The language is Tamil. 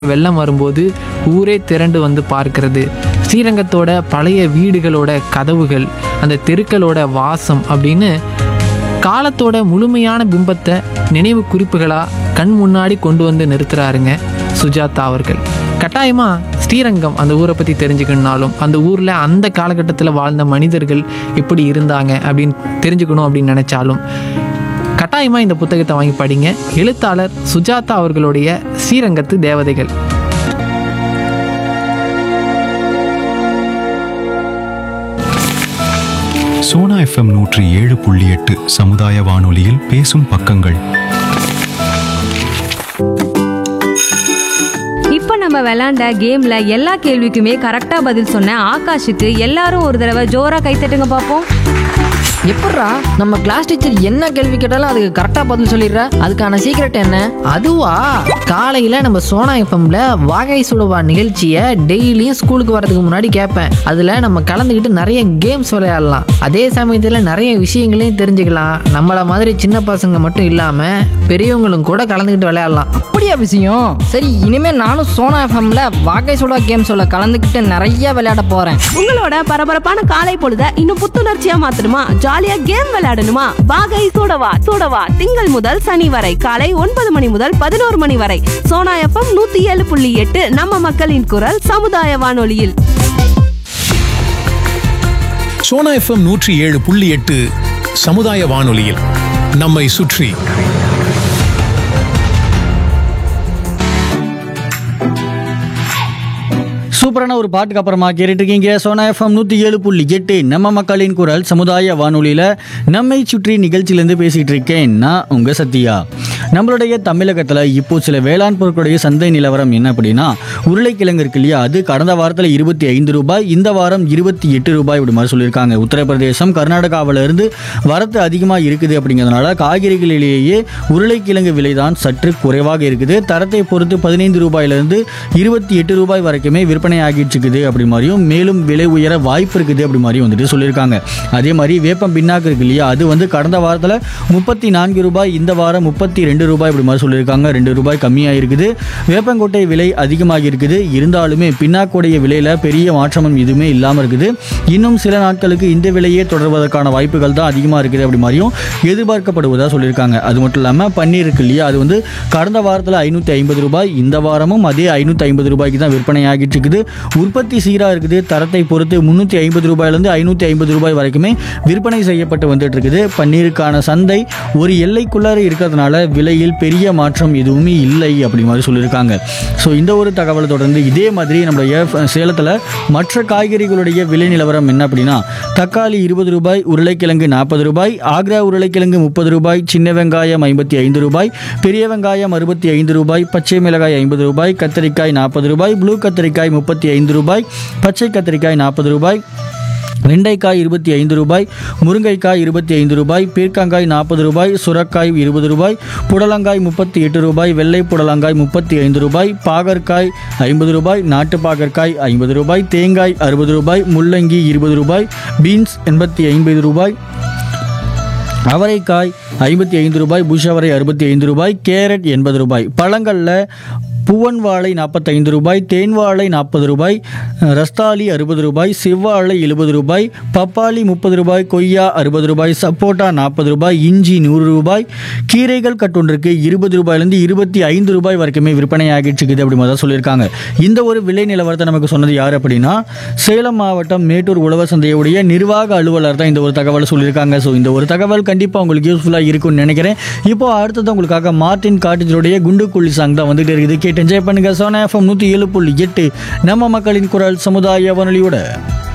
வெள்ளம் வரும்போது ஊரே திரண்டு வந்து பார்க்கிறது ஸ்ரீரங்கத்தோட பழைய வீடுகளோட கதவுகள் அந்த தெருக்களோட வாசம் அப்படின்னு காலத்தோட முழுமையான பிம்பத்தை நினைவு குறிப்புகளாக கண் முன்னாடி கொண்டு வந்து நிறுத்துறாருங்க சுஜாதா அவர்கள் கட்டாயமாக ஸ்ரீரங்கம் அந்த ஊரை பற்றி தெரிஞ்சுக்கணுனாலும் அந்த ஊரில் அந்த காலகட்டத்தில் வாழ்ந்த மனிதர்கள் எப்படி இருந்தாங்க அப்படின்னு தெரிஞ்சுக்கணும் அப்படின்னு நினச்சாலும் கட்டாயமாக இந்த புத்தகத்தை வாங்கி படிங்க எழுத்தாளர் சுஜாதா அவர்களுடைய ஸ்ரீரங்கத்து தேவதைகள் சோனா எஃப்எம் நூற்றி ஏழு புள்ளி எட்டு சமுதாய வானொலியில் பேசும் பக்கங்கள் இப்போ நம்ம விளையாண்ட கேம்ல எல்லா கேள்விக்குமே கரெக்டா பதில் சொன்ன ஆகாஷுக்கு எல்லாரும் ஒரு தடவை ஜோரா கைத்தட்டுங்க பார்ப்போம் எப்பட்றா நம்ம கிளாஸ் டீச்சர் என்ன கேள்வி கேட்டாலும் அதுக்கு கரெக்டாக பதில் சொல்லிடுறா அதுக்கான சீக்ரெட் என்ன அதுவா காலையில் நம்ம சோனா எஃப்எம்ல வாகை சுடுவா நிகழ்ச்சியை டெய்லியும் ஸ்கூலுக்கு வரதுக்கு முன்னாடி கேட்பேன் அதில் நம்ம கலந்துக்கிட்டு நிறைய கேம்ஸ் விளையாடலாம் அதே சமயத்தில் நிறைய விஷயங்களையும் தெரிஞ்சுக்கலாம் நம்மளை மாதிரி சின்ன பசங்க மட்டும் இல்லாமல் பெரியவங்களும் கூட கலந்துக்கிட்டு விளையாடலாம் அப்படியா விஷயம் சரி இனிமே நானும் சோனா எஃப்எம்ல வாகை சுடா கேம் சொல்ல கலந்துக்கிட்டு நிறைய விளையாட போறேன் உங்களோட பரபரப்பான காலை பொழுத இன்னும் புத்துணர்ச்சியா மாத்தணுமா ஜாலியா கேம் விளையாடணுமா வாகை சூடவா சூடவா திங்கள் முதல் சனி வரை காலை ஒன்பது மணி முதல் பதினோரு மணி வரை சோனா எஃப்எம் நூத்தி ஏழு புள்ளி எட்டு நம்ம மக்களின் குரல் சமுதாய வானொலியில் சோனா எஃப்எம் நூற்றி ஏழு புள்ளி எட்டு சமுதாய வானொலியில் நம்மை சுற்றி சூப்பரான ஒரு பாட்டுக்கு அப்புறமா கேட்டுட்டு இருக்கீங்க சோனா எஃப்எம் நூற்றி ஏழு புள்ளி எட்டு நம்ம மக்களின் குரல் சமுதாய வானொலியில் நம்மை சுற்றி நிகழ்ச்சியிலேருந்து பேசிகிட்டு இருக்கேன் நான் உங்கள் சத்யா நம்மளுடைய தமிழகத்தில் இப்போ சில வேளாண் பொருட்களுடைய சந்தை நிலவரம் என்ன அப்படின்னா உருளைக்கிழங்கு இருக்கு இல்லையா அது கடந்த வாரத்தில் இருபத்தி ஐந்து ரூபாய் இந்த வாரம் இருபத்தி எட்டு ரூபாய் இப்படி மாதிரி சொல்லியிருக்காங்க உத்தரப்பிரதேசம் கர்நாடகாவில இருந்து வரத்து அதிகமாக இருக்குது அப்படிங்கிறதுனால காய்கறிகளிலேயே உருளைக்கிழங்கு விலை தான் சற்று குறைவாக இருக்குது தரத்தை பொறுத்து பதினைந்து ரூபாயிலிருந்து இருபத்தி எட்டு ரூபாய் வரைக்குமே விற்பனை ஆகிட்டு இருக்குது அப்படி மாதிரியும் மேலும் விலை உயர வாய்ப்பு இருக்குது அப்படி மாதிரியும் வந்துட்டு சொல்லியிருக்காங்க அதே மாதிரி வேப்பம் பின்னாக்கு இருக்கு இல்லையா அது வந்து கடந்த வாரத்தில் முப்பத்தி நான்கு ரூபாய் இந்த வாரம் முப்பத்தி ரெண்டு ரூபாய் இப்படி மாதிரி சொல்லியிருக்காங்க ரெண்டு ரூபாய் கம்மியாக இருக்குது வேப்பங்கொட்டை விலை அதிகமாகி இருக்குது இருந்தாலுமே பின்னாக்குடைய விலையில் பெரிய மாற்றமும் எதுவுமே இல்லாமல் இருக்குது இன்னும் சில நாட்களுக்கு இந்த விலையே தொடர்வதற்கான வாய்ப்புகள் தான் அதிகமாக இருக்குது அப்படி மாதிரியும் எதிர்பார்க்கப்படுவதாக சொல்லியிருக்காங்க அது மட்டும் இல்லாமல் பன்னீர் இருக்கு இல்லையா அது வந்து கடந்த வாரத்தில் ஐநூற்றி ஐம்பது ரூபாய் இந்த வாரமும் அதே ஐநூற்றி ஐம்பது ரூபாய்க்கு தான் விற்பனை ஆகிட்டு இருக்குது உற்பத்தி சீராக இருக்குது தரத்தை பொறுத்து முந்நூற்றி ஐம்பது ரூபாயிலேருந்து ஐநூற்றி ஐம்பது ரூபாய் வரைக்குமே விற்பனை செய்யப்பட்டு வந்துட்டு இருக்குது பன்னீருக்கான சந்தை ஒரு எல்லைக்குள்ளார இருக்கிறதுனால விலையில் பெரிய மாற்றம் எதுவுமே இல்லை அப்படி மாதிரி சொல்லியிருக்காங்க ஸோ இந்த ஒரு தகவலை தொடர்ந்து இதே மாதிரி நம்மளுடைய சேலத்தில் மற்ற காய்கறிகளுடைய விலை நிலவரம் என்ன அப்படின்னா தக்காளி இருபது ரூபாய் உருளைக்கிழங்கு நாற்பது ரூபாய் ஆக்ரா உருளைக்கிழங்கு முப்பது ரூபாய் சின்ன வெங்காயம் ஐம்பத்தி ஐந்து ரூபாய் பெரிய வெங்காயம் அறுபத்தி ஐந்து ரூபாய் பச்சை மிளகாய் ஐம்பது ரூபாய் கத்தரிக்காய் நாற்பது ரூபாய் ப்ளூ கத்தரிக்காய் முப்பத்தி ஐந்து ரூபாய் பச்சை கத்தரிக்காய் நாற்பது ரூபாய் வெண்டைக்காய் இருபத்தி ஐந்து ரூபாய் முருங்கைக்காய் இருபத்தி ஐந்து ரூபாய் பீர்க்கங்காய் நாற்பது ரூபாய் சுரக்காய் இருபது ரூபாய் புடலங்காய் முப்பத்தி எட்டு ரூபாய் வெள்ளை புடலங்காய் முப்பத்தி ஐந்து ரூபாய் பாகற்காய் ஐம்பது ரூபாய் நாட்டு பாகற்காய் ஐம்பது ரூபாய் தேங்காய் அறுபது ரூபாய் முள்ளங்கி இருபது ரூபாய் பீன்ஸ் எண்பத்தி ஐம்பது ரூபாய் அவரைக்காய் ஐம்பத்தி ஐந்து ரூபாய் புஷவரை அறுபத்தி ஐந்து ரூபாய் கேரட் எண்பது ரூபாய் பழங்களில் பூவன் வாழை நாற்பத்தைந்து ரூபாய் தேன் வாழை நாற்பது ரூபாய் ரஸ்தாலி அறுபது ரூபாய் செவ்வாழை எழுபது ரூபாய் பப்பாளி முப்பது ரூபாய் கொய்யா அறுபது ரூபாய் சப்போட்டா நாற்பது ரூபாய் இஞ்சி நூறு ரூபாய் கீரைகள் கட்டுன்றிருக்கு இருபது ரூபாயிலேருந்து இருபத்தி ஐந்து ரூபாய் வரைக்குமே விற்பனை ஆகிட்டு இருக்குது அப்படி மாதிரி தான் சொல்லியிருக்காங்க இந்த ஒரு விலை நிலவரத்தை நமக்கு சொன்னது யார் அப்படின்னா சேலம் மாவட்டம் மேட்டூர் உழவர் சந்தையுடைய நிர்வாக அலுவலர் தான் இந்த ஒரு தகவலை சொல்லியிருக்காங்க ஸோ இந்த ஒரு தகவல் கண்டிப்பாக உங்களுக்கு யூஸ்ஃபுல்லாக இருக்கும்னு நினைக்கிறேன் இப்போ அடுத்தது உங்களுக்காக மார்டின் காட்டேஜருடைய குண்டு குள்ளி சாங் தான் வந்துட்டு இருக்குது கேட்டு என்ஜாய் பண்ணுங்க சோனா எஃப்எம் நூற்றி ஏழு புள்ளி எட்டு நம்ம மக்களின் குரல் சமுதாய வானொலியோட